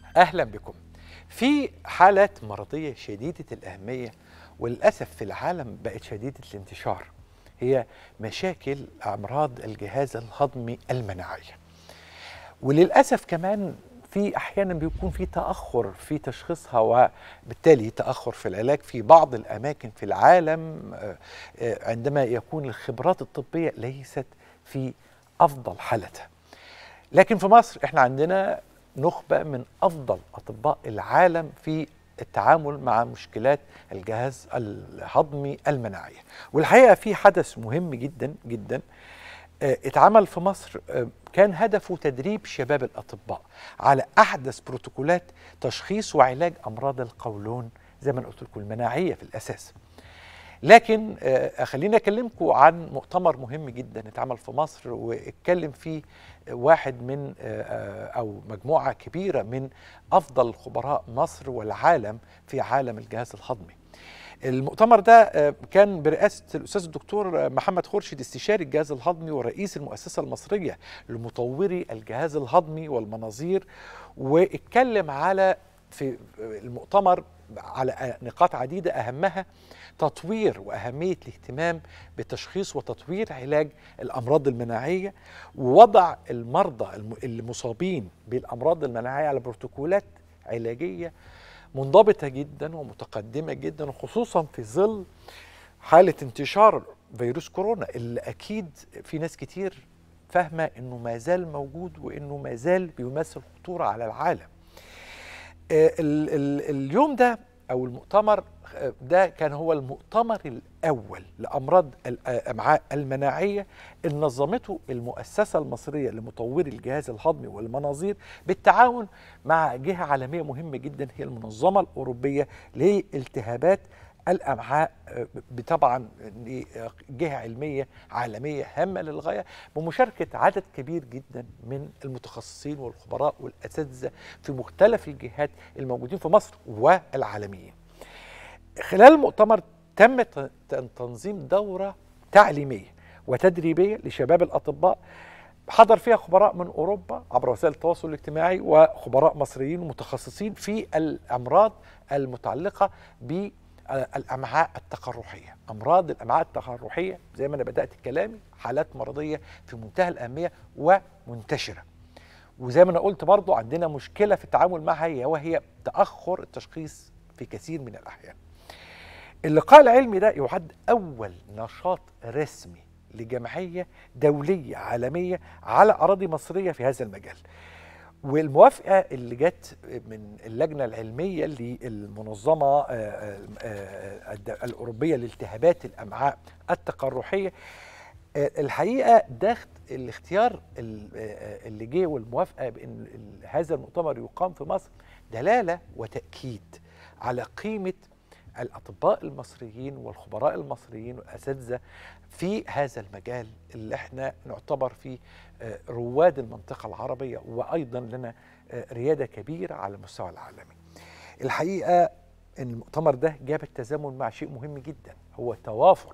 اهلا بكم في حالات مرضيه شديده الاهميه وللاسف في العالم بقت شديده الانتشار هي مشاكل امراض الجهاز الهضمي المناعيه وللاسف كمان في احيانا بيكون في تاخر في تشخيصها وبالتالي تاخر في العلاج في بعض الاماكن في العالم عندما يكون الخبرات الطبيه ليست في افضل حالتها لكن في مصر احنا عندنا نخبه من افضل اطباء العالم في التعامل مع مشكلات الجهاز الهضمي المناعيه والحقيقه في حدث مهم جدا جدا اتعمل في مصر كان هدفه تدريب شباب الاطباء على احدث بروتوكولات تشخيص وعلاج امراض القولون زي ما قلت لكم المناعيه في الاساس لكن خليني اكلمكم عن مؤتمر مهم جدا اتعمل في مصر واتكلم فيه واحد من او مجموعه كبيره من افضل خبراء مصر والعالم في عالم الجهاز الهضمي. المؤتمر ده كان برئاسه الاستاذ الدكتور محمد خورشيد استشاري الجهاز الهضمي ورئيس المؤسسه المصريه لمطوري الجهاز الهضمي والمناظير واتكلم على في المؤتمر على نقاط عديده اهمها تطوير واهميه الاهتمام بتشخيص وتطوير علاج الامراض المناعيه ووضع المرضى المصابين بالامراض المناعيه على بروتوكولات علاجيه منضبطه جدا ومتقدمه جدا وخصوصا في ظل حاله انتشار فيروس كورونا اللي اكيد في ناس كتير فاهمه انه ما زال موجود وانه ما زال بيمثل خطوره على العالم. ال ال اليوم ده او المؤتمر ده كان هو المؤتمر الاول لامراض الامعاء المناعيه اللي نظمته المؤسسه المصريه لمطوري الجهاز الهضمي والمناظير بالتعاون مع جهه عالميه مهمه جدا هي المنظمه الاوروبيه لالتهابات الامعاء طبعا جهه علميه عالميه هامه للغايه بمشاركه عدد كبير جدا من المتخصصين والخبراء والاساتذه في مختلف الجهات الموجودين في مصر والعالميين. خلال المؤتمر تم تنظيم دوره تعليميه وتدريبيه لشباب الاطباء حضر فيها خبراء من اوروبا عبر وسائل التواصل الاجتماعي وخبراء مصريين ومتخصصين في الامراض المتعلقه ب الامعاء التقرحيه امراض الامعاء التقرحيه زي ما انا بدات كلامي حالات مرضيه في منتهى الاهميه ومنتشره وزي ما انا قلت برضو عندنا مشكله في التعامل معها وهي تاخر التشخيص في كثير من الاحيان اللقاء العلمي ده يعد اول نشاط رسمي لجمعيه دوليه عالميه على اراضي مصريه في هذا المجال والموافقه اللي جت من اللجنه العلميه للمنظمه الاوروبيه لالتهابات الامعاء التقرحيه الحقيقه ده الاختيار اللي جه والموافقه بان هذا المؤتمر يقام في مصر دلاله وتاكيد على قيمه الاطباء المصريين والخبراء المصريين والاساتذه في هذا المجال اللي احنا نعتبر فيه رواد المنطقه العربيه وايضا لنا رياده كبيره على المستوى العالمي. الحقيقه ان المؤتمر ده جاب التزامن مع شيء مهم جدا هو توافر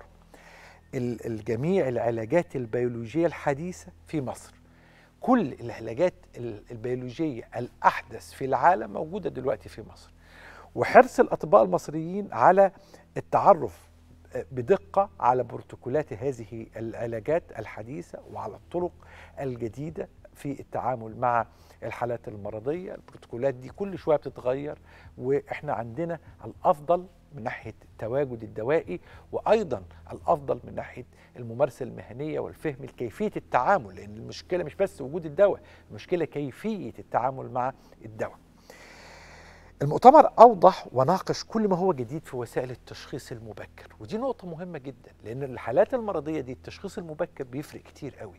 الجميع العلاجات البيولوجيه الحديثه في مصر. كل العلاجات البيولوجيه الاحدث في العالم موجوده دلوقتي في مصر. وحرص الاطباء المصريين على التعرف بدقه على بروتوكولات هذه العلاجات الحديثه وعلى الطرق الجديده في التعامل مع الحالات المرضيه، البروتوكولات دي كل شويه بتتغير واحنا عندنا الافضل من ناحيه التواجد الدوائي وايضا الافضل من ناحيه الممارسه المهنيه والفهم كيفيه التعامل لان المشكله مش بس وجود الدواء، المشكله كيفيه التعامل مع الدواء. المؤتمر اوضح وناقش كل ما هو جديد في وسائل التشخيص المبكر ودي نقطه مهمه جدا لان الحالات المرضيه دي التشخيص المبكر بيفرق كتير قوي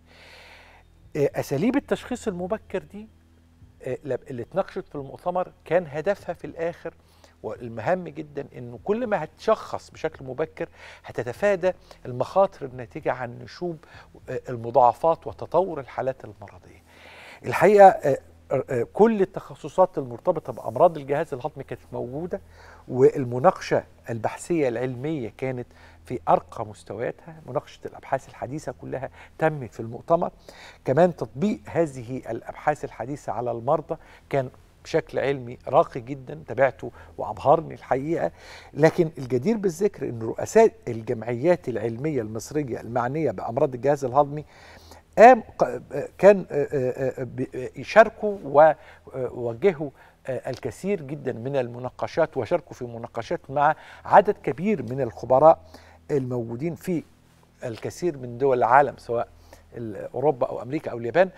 اساليب التشخيص المبكر دي اللي اتناقشت في المؤتمر كان هدفها في الاخر والمهم جدا انه كل ما هتشخص بشكل مبكر هتتفادى المخاطر الناتجه عن نشوب المضاعفات وتطور الحالات المرضيه الحقيقه كل التخصصات المرتبطه بامراض الجهاز الهضمي كانت موجوده والمناقشه البحثيه العلميه كانت في ارقى مستوياتها مناقشه الابحاث الحديثه كلها تمت في المؤتمر كمان تطبيق هذه الابحاث الحديثه على المرضى كان بشكل علمي راقي جدا تابعته وابهرني الحقيقه لكن الجدير بالذكر ان رؤساء الجمعيات العلميه المصريه المعنيه بامراض الجهاز الهضمي قام كان يشاركوا ووجهوا الكثير جدا من المناقشات وشاركوا في مناقشات مع عدد كبير من الخبراء الموجودين في الكثير من دول العالم سواء اوروبا او امريكا او اليابان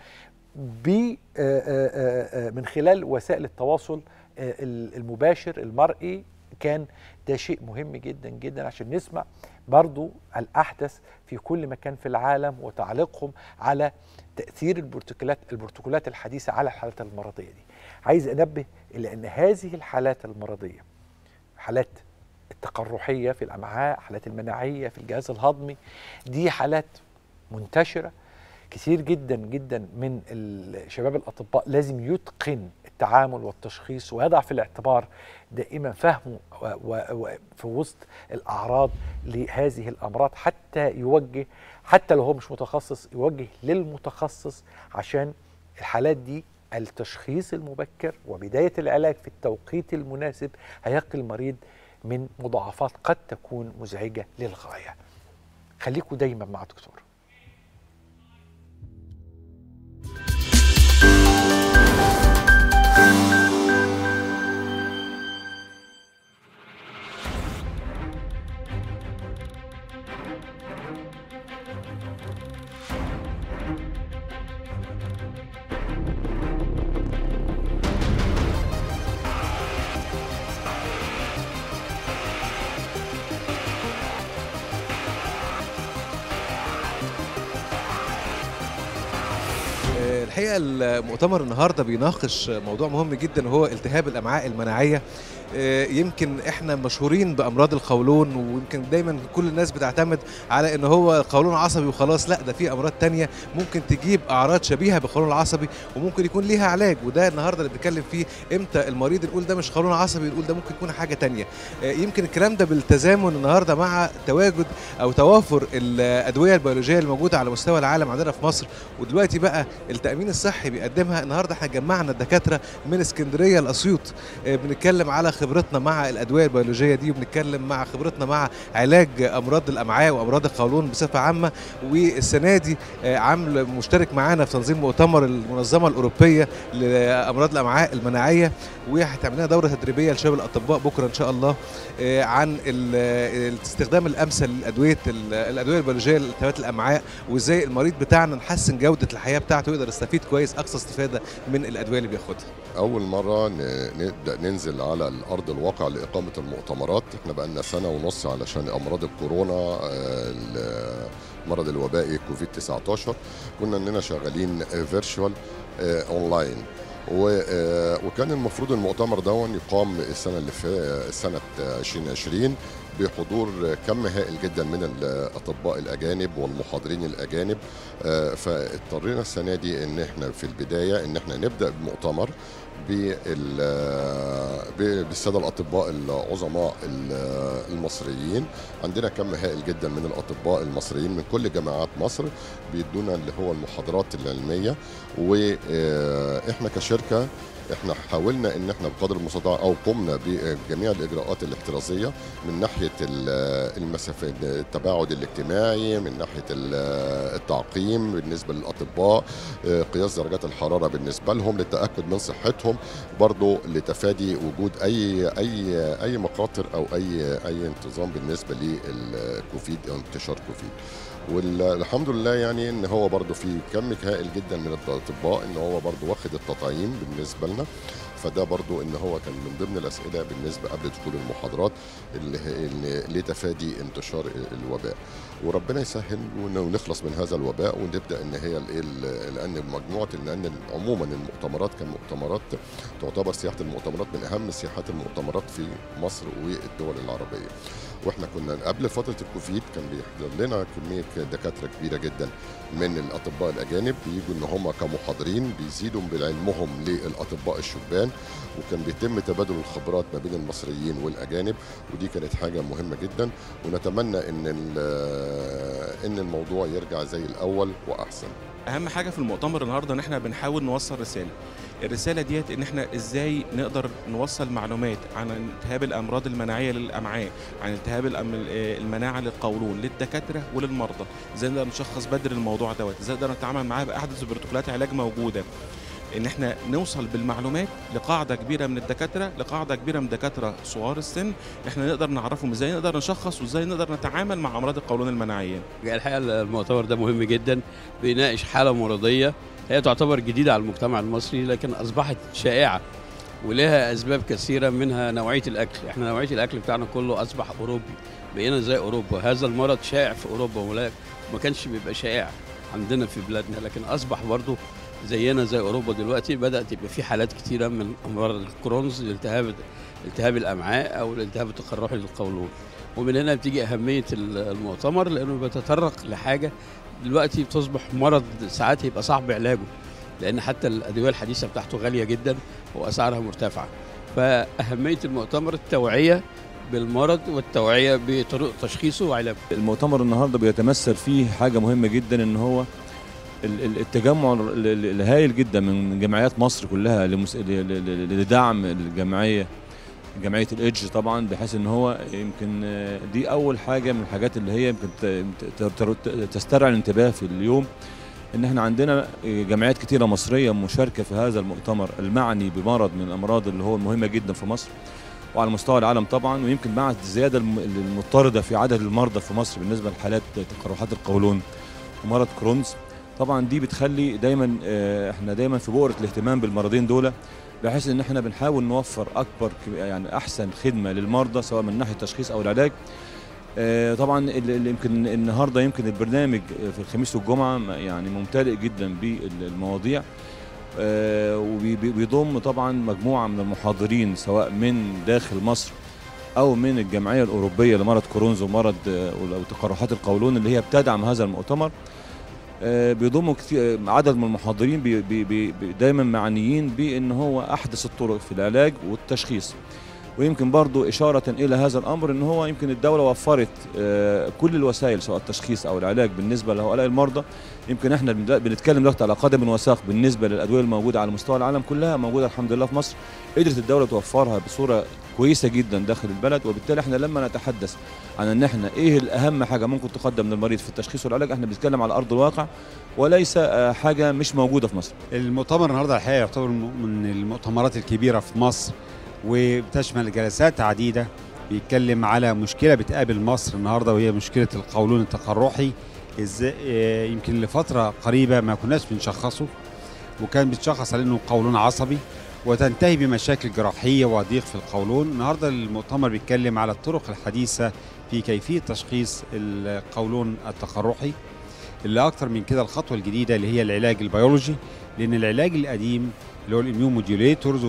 من خلال وسائل التواصل المباشر المرئي كان ده شيء مهم جدا جدا عشان نسمع برضو الأحدث في كل مكان في العالم وتعليقهم على تأثير البروتوكولات البروتوكولات الحديثة على الحالات المرضية دي عايز أنبه إلى أن هذه الحالات المرضية حالات التقرحية في الأمعاء حالات المناعية في الجهاز الهضمي دي حالات منتشرة كثير جدا جدا من الشباب الأطباء لازم يتقن التعامل والتشخيص ويضع في الاعتبار دائما فهمه في وسط الأعراض لهذه الأمراض حتى يوجه حتى لو هو مش متخصص يوجه للمتخصص عشان الحالات دي التشخيص المبكر وبداية العلاج في التوقيت المناسب هيقي المريض من مضاعفات قد تكون مزعجة للغاية خليكم دايما مع دكتور الحقيقه المؤتمر النهارده بيناقش موضوع مهم جدا وهو التهاب الامعاء المناعيه يمكن احنا مشهورين بامراض القولون ويمكن دايما كل الناس بتعتمد على ان هو قولون عصبي وخلاص لا ده في امراض تانية ممكن تجيب اعراض شبيهه بالقولون العصبي وممكن يكون ليها علاج وده النهارده اللي بنتكلم فيه امتى المريض يقول ده مش قولون عصبي يقول ده ممكن يكون حاجه تانية يمكن الكلام ده بالتزامن النهارده مع تواجد او توافر الادويه البيولوجيه الموجوده على مستوى العالم عندنا في مصر ودلوقتي بقى التامين الصحي بيقدمها النهارده احنا جمعنا الدكاتره من اسكندريه لاسيوط بنتكلم على خبرتنا مع الادويه البيولوجيه دي وبنتكلم مع خبرتنا مع علاج امراض الامعاء وامراض القولون بصفه عامه والسنه دي عامل مشترك معانا في تنظيم مؤتمر المنظمه الاوروبيه لامراض الامعاء المناعيه وهتعمل لنا دوره تدريبيه لشباب الاطباء بكره ان شاء الله عن الاستخدام الامثل للادويه الادويه البيولوجيه لالتهابات الامعاء وازاي المريض بتاعنا نحسن جوده الحياه بتاعته يقدر يستفيد كويس اقصى استفاده من الادويه اللي بياخدها. اول مره نبدا ننزل على ارض الواقع لاقامه المؤتمرات احنا بقى لنا سنه ونص علشان امراض الكورونا المرض الوبائي كوفيد 19 كنا اننا شغالين فيرتشوال اونلاين وكان المفروض المؤتمر ده يقام السنه اللي في سنه 2020 بحضور كم هائل جدا من الاطباء الاجانب والمحاضرين الاجانب فاضطرينا السنه دي ان احنا في البدايه ان احنا نبدا بمؤتمر بالساده الاطباء العظماء المصريين عندنا كم هائل جدا من الاطباء المصريين من كل جامعات مصر بيدونا اللي هو المحاضرات العلميه واحنا كشركه احنا حاولنا ان احنا بقدر المستطاع او قمنا بجميع الاجراءات الاحترازيه من ناحيه المسافه التباعد الاجتماعي من ناحيه التعقيم بالنسبه للاطباء قياس درجات الحراره بالنسبه لهم للتاكد من صحتهم برضو لتفادي وجود اي اي اي مخاطر او اي اي انتظام بالنسبه للكوفيد او انتشار كوفيد والحمد لله يعني ان هو برضو في كم هائل جدا من الاطباء ان هو برضو واخد التطعيم بالنسبه لنا فده برضو ان هو كان من ضمن الاسئله بالنسبه قبل دخول المحاضرات اللي, اللي لتفادي انتشار الوباء وربنا يسهل ونخلص من هذا الوباء ونبدا ان هي لان مجموعه لان عموما المؤتمرات كان مؤتمرات تعتبر سياحه المؤتمرات من اهم سياحات المؤتمرات في مصر والدول العربيه واحنا كنا قبل فتره الكوفيد كان بيحضر لنا كميه دكاتره كبيره جدا من الاطباء الاجانب بيجوا ان هم كمحاضرين بيزيدوا بعلمهم للاطباء الشبان وكان بيتم تبادل الخبرات ما بين المصريين والاجانب ودي كانت حاجه مهمه جدا ونتمنى ان ان الموضوع يرجع زي الاول واحسن اهم حاجه في المؤتمر النهارده ان احنا بنحاول نوصل رساله الرساله ديت ان احنا ازاي نقدر نوصل معلومات عن التهاب الامراض المناعيه للامعاء عن التهاب الأم- المناعه للقولون للدكاتره وللمرضى ازاي نقدر نشخص بدري الموضوع دوت ازاي نقدر نتعامل معاه باحدث بروتوكولات علاج موجوده ان احنا نوصل بالمعلومات لقاعده كبيره من الدكاتره لقاعده كبيره من الدكاتره صغار السن احنا نقدر نعرفهم ازاي نقدر نشخص وازاي نقدر نتعامل مع امراض القولون المناعيه الحقيقه المؤتمر ده مهم جدا بيناقش حاله مرضيه هي تعتبر جديده على المجتمع المصري لكن اصبحت شائعه ولها اسباب كثيره منها نوعيه الاكل احنا نوعيه الاكل بتاعنا كله اصبح اوروبي بقينا زي اوروبا هذا المرض شائع في اوروبا ولا ما كانش بيبقى شائع عندنا في بلادنا لكن اصبح برضه زينا زي اوروبا دلوقتي بدات يبقى في حالات كتيره من امراض الكرونز الالتهاب التهاب الامعاء او الالتهاب التقرحي للقولون ومن هنا بتيجي أهمية المؤتمر لأنه بيتطرق لحاجة دلوقتي بتصبح مرض ساعات يبقى صعب علاجه لأن حتى الأدوية الحديثة بتاعته غالية جدا وأسعارها مرتفعة فأهمية المؤتمر التوعية بالمرض والتوعية بطرق تشخيصه وعلاجه المؤتمر النهارده بيتمثل فيه حاجه مهمه جدا ان هو ال- ال- التجمع ال- ال- الهائل جدا من جمعيات مصر كلها لمس- ل- ل- ل- لدعم الجمعيه جمعيه الايدج طبعا بحيث ان هو يمكن آه، دي اول حاجه من الحاجات اللي هي يمكن ت- ت- ت- تسترعي الانتباه في اليوم ان احنا عندنا جمعيات كتيره مصريه مشاركه في هذا المؤتمر المعني بمرض من الامراض اللي هو مهمه جدا في مصر وعلى مستوى العالم طبعا ويمكن مع الزياده الم- المضطرده في عدد المرضى في مصر بالنسبه لحالات تقرحات القولون ومرض كرونز طبعا دي بتخلي دايما آه، احنا دايما في بؤره الاهتمام بالمرضين دول بحيث ان احنا بنحاول نوفر اكبر ك- يعني احسن خدمه للمرضى سواء من ناحيه التشخيص او العلاج آه، طبعا ال- ال- يمكن النهارده يمكن البرنامج في الخميس والجمعه م- يعني ممتلئ جدا بالمواضيع آه، وبي- بيضم طبعا مجموعه من المحاضرين سواء من داخل مصر او من الجمعيه الاوروبيه لمرض كرونز ومرض آه، او تقرحات القولون اللي هي بتدعم هذا المؤتمر آه، بيضموا كتير عدد من المحاضرين بي بي بي بي- دايما معنيين بان هو احدث الطرق في العلاج والتشخيص ويمكن برضو إشارة إلى هذا الأمر إن هو يمكن الدولة وفرت آه، كل الوسائل سواء التشخيص أو العلاج بالنسبة لهؤلاء المرضى يمكن إحنا بنبدأ- بنتكلم دلوقتي على قدم وساق بالنسبة للأدوية الموجودة على مستوى العالم كلها موجودة الحمد لله في مصر قدرت الدولة توفرها بصورة كويسة جدا داخل البلد وبالتالي إحنا لما نتحدث عن إن إحنا إيه الأهم حاجة ممكن تقدم للمريض في التشخيص والعلاج إحنا بنتكلم على أرض الواقع وليس آه، حاجة مش موجودة في مصر المؤتمر النهارده الحقيقه يعتبر م- من المؤتمرات الكبيره في مصر وبتشمل جلسات عديده بيتكلم على مشكله بتقابل مصر النهارده وهي مشكله القولون التقرحي ازاي آه، يمكن لفتره قريبه ما كناش بنشخصه وكان بيتشخص على انه قولون عصبي وتنتهي بمشاكل جراحيه وضيق في القولون النهارده المؤتمر بيتكلم على الطرق الحديثه في كيفيه تشخيص القولون التقرحي اللي اكتر من كده الخطوه الجديده اللي هي العلاج البيولوجي لان العلاج القديم اللي هو الاميون موديوليتورز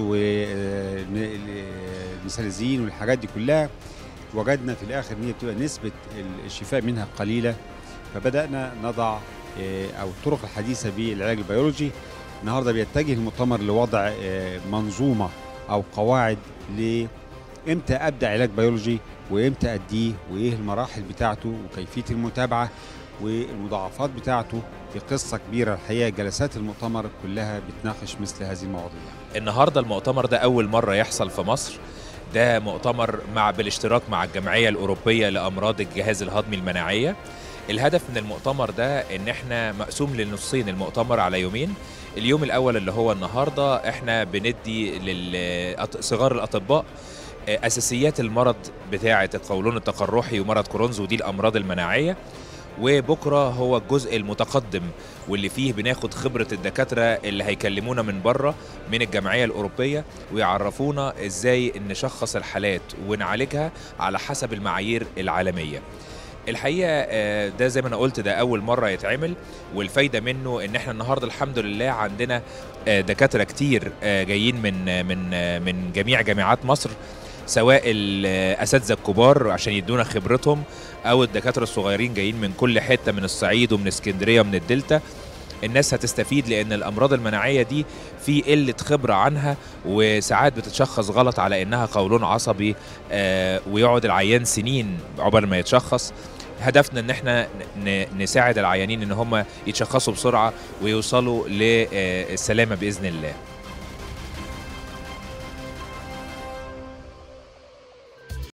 والميساليزين والحاجات دي كلها وجدنا في الاخر ان هي بتبقى نسبه الشفاء منها قليله فبدانا نضع آه، او الطرق الحديثه بالعلاج البيولوجي النهارده بيتجه المؤتمر لوضع آه، منظومه او قواعد ل امتى ابدا علاج بيولوجي وامتى اديه وايه المراحل بتاعته وكيفيه المتابعه والمضاعفات بتاعته في قصه كبيره الحقيقه جلسات المؤتمر كلها بتناقش مثل هذه المواضيع النهارده المؤتمر ده اول مره يحصل في مصر ده مؤتمر مع بالاشتراك مع الجمعيه الاوروبيه لامراض الجهاز الهضمي المناعيه الهدف من المؤتمر ده ان احنا مقسوم لنصين المؤتمر على يومين اليوم الاول اللي هو النهارده احنا بندي لصغار الاطباء آه، اساسيات المرض بتاعه القولون التقرحي ومرض كرونز ودي الامراض المناعيه وبكره هو الجزء المتقدم واللي فيه بناخد خبره الدكاتره اللي هيكلمونا من بره من الجمعيه الاوروبيه ويعرفونا ازاي نشخص الحالات ونعالجها على حسب المعايير العالميه الحقيقه آه، ده زي ما انا قلت ده اول مره يتعمل والفايده منه ان احنا النهارده الحمد لله عندنا آه، دكاتره كتير آه، جايين من آه، من آه، من جميع جامعات مصر سواء الاساتذه الكبار عشان يدونا خبرتهم او الدكاتره الصغيرين جايين من كل حته من الصعيد ومن اسكندريه ومن الدلتا الناس هتستفيد لان الامراض المناعيه دي في قله خبره عنها وساعات بتتشخص غلط على انها قولون عصبي آه ويقعد العيان سنين عقبال ما يتشخص هدفنا ان احنا ن- نساعد العيانين ان هم يتشخصوا بسرعه ويوصلوا للسلامه باذن الله